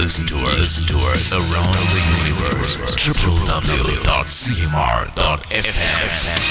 listen to us, listen to us around the universe. www.cmr.fm.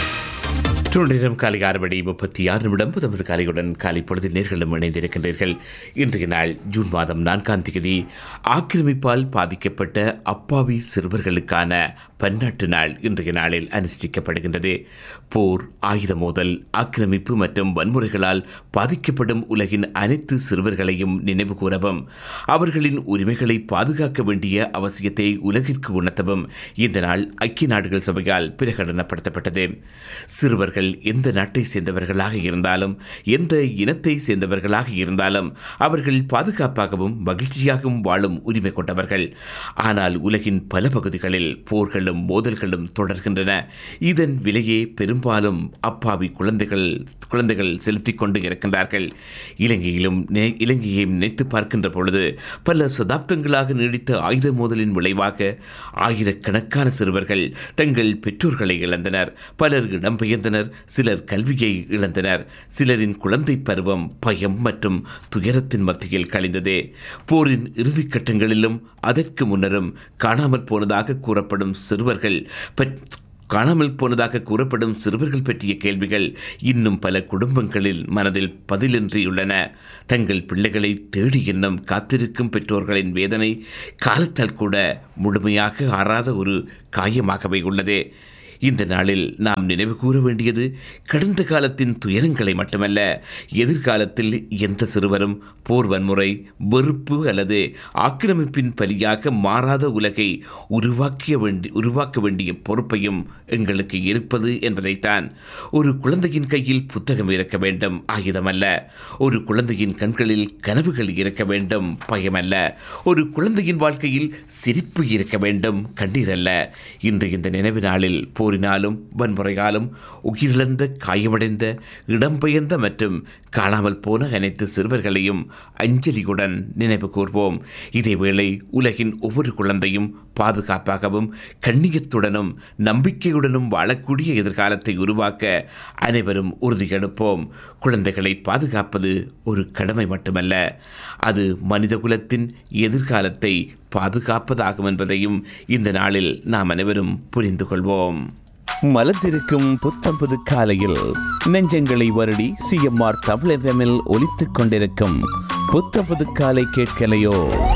நேரம் காலை ஆறு மணி முப்பத்தி ஆறு நிமிடம் புதமது காலையுடன் காலை பொழுதில் நேர்களும் இணைந்திருக்கின்றீர்கள் இன்றைய நாள் ஜூன் மாதம் நான்காம் தேதி ஆக்கிரமிப்பால் பாதிக்கப்பட்ட அப்பாவி சிறுவர்களுக்கான பன்னாட்டு நாள் இன்றைய நாளில் அனுஷ்டிக்கப்படுகின்றது போர் ஆயுத மோதல் ஆக்கிரமிப்பு மற்றும் வன்முறைகளால் பாதிக்கப்படும் உலகின் அனைத்து சிறுவர்களையும் நினைவு கூறவும் அவர்களின் உரிமைகளை பாதுகாக்க வேண்டிய அவசியத்தை உலகிற்கு உணர்த்தவும் இந்த நாள் ஐக்கிய நாடுகள் சபையால் பிரகடனப்படுத்தப்பட்டது சிறுவர்கள் எந்த நாட்டை சேர்ந்தவர்களாக இருந்தாலும் எந்த இனத்தை சேர்ந்தவர்களாக இருந்தாலும் அவர்கள் பாதுகாப்பாகவும் மகிழ்ச்சியாகவும் வாழும் உரிமை கொண்டவர்கள் ஆனால் உலகின் பல பகுதிகளில் போர்களும் மோதல்களும் தொடர்கின்றன இதன் விலையே பெரும்பாலும் அப்பாவி குழந்தைகள் குழந்தைகள் செலுத்திக் கொண்டு இருக்கின்றார்கள் இலங்கையிலும் நே- இலங்கையையும் நினைத்து பார்க்கின்ற பொழுது பல சதாப்தங்களாக நீடித்த ஆயுத மோதலின் விளைவாக ஆயிரக்கணக்கான சிறுவர்கள் தங்கள் பெற்றோர்களை இழந்தனர் பலர் இடம்பெயர்ந்தனர் சிலர் கல்வியை இழந்தனர் சிலரின் குழந்தை பருவம் பயம் மற்றும் துயரத்தின் மத்தியில் கழிந்தது போரின் இறுதிக் கட்டங்களிலும் அதற்கு முன்னரும் காணாமல் போனதாக கூறப்படும் சிறுவர்கள் பற்- காணாமல் போனதாக கூறப்படும் சிறுவர்கள் பற்றிய கேள்விகள் இன்னும் பல குடும்பங்களில் மனதில் பதிலின்றியுள்ளன தங்கள் பிள்ளைகளை தேடி எண்ணம் காத்திருக்கும் பெற்றோர்களின் வேதனை காலத்தால் கூட முழுமையாக ஆறாத ஒரு காயமாகவே உள்ளது இந்த நாளில் நாம் நினைவு கூற வேண்டியது கடந்த காலத்தின் துயரங்களை மட்டுமல்ல எதிர்காலத்தில் எந்த சிறுவரும் போர் வன்முறை வெறுப்பு அல்லது ஆக்கிரமிப்பின் பலியாக மாறாத உலகை உருவாக்கிய வேண்டி உருவாக்க வேண்டிய பொறுப்பையும் எங்களுக்கு இருப்பது என்பதைத்தான் ஒரு குழந்தையின் கையில் புத்தகம் இருக்க வேண்டும் ஆயுதமல்ல ஒரு குழந்தையின் கண்களில் கனவுகள் இருக்க வேண்டும் பயமல்ல ஒரு குழந்தையின் வாழ்க்கையில் சிரிப்பு இருக்க வேண்டும் கண்ணீர் அல்ல இன்று இந்த நினைவு நாளில் போரினாலும் வன்முறையாலும் உயிரிழந்த காயமடைந்த இடம்பெயர்ந்த மற்றும் காணாமல் போன அனைத்து சிறுவர்களையும் அஞ்சலியுடன் நினைவு கூர்வோம் இதேவேளை உலகின் ஒவ்வொரு குழந்தையும் பாதுகாப்பாகவும் கண்ணியத்துடனும் நம்பிக்கையுடனும் வாழக்கூடிய எதிர்காலத்தை உருவாக்க அனைவரும் உறுதியெடுப்போம் குழந்தைகளை பாதுகாப்பது ஒரு கடமை மட்டுமல்ல அது மனிதகுலத்தின் எதிர்காலத்தை பாதுகாப்பதாகும் என்பதையும் இந்த நாளில் நாம் அனைவரும் புரிந்து கொள்வோம் மலர்ந்திருக்கும் புத்தம் புது காலையில் நெஞ்சங்களை வருடி சிஎம்ஆர் தமிழகமில் ஒலித்துக் கொண்டிருக்கும் புத்தம் புது காலை கேட்கலையோ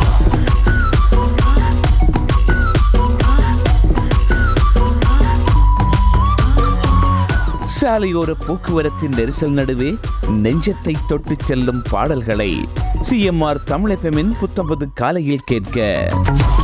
சாலையோர போக்குவரத்தின் நெரிசல் நடுவே நெஞ்சத்தை தொட்டுச் செல்லும் பாடல்களை சிஎம்ஆர் தமிழகமின் புத்தம்பது காலையில் கேட்க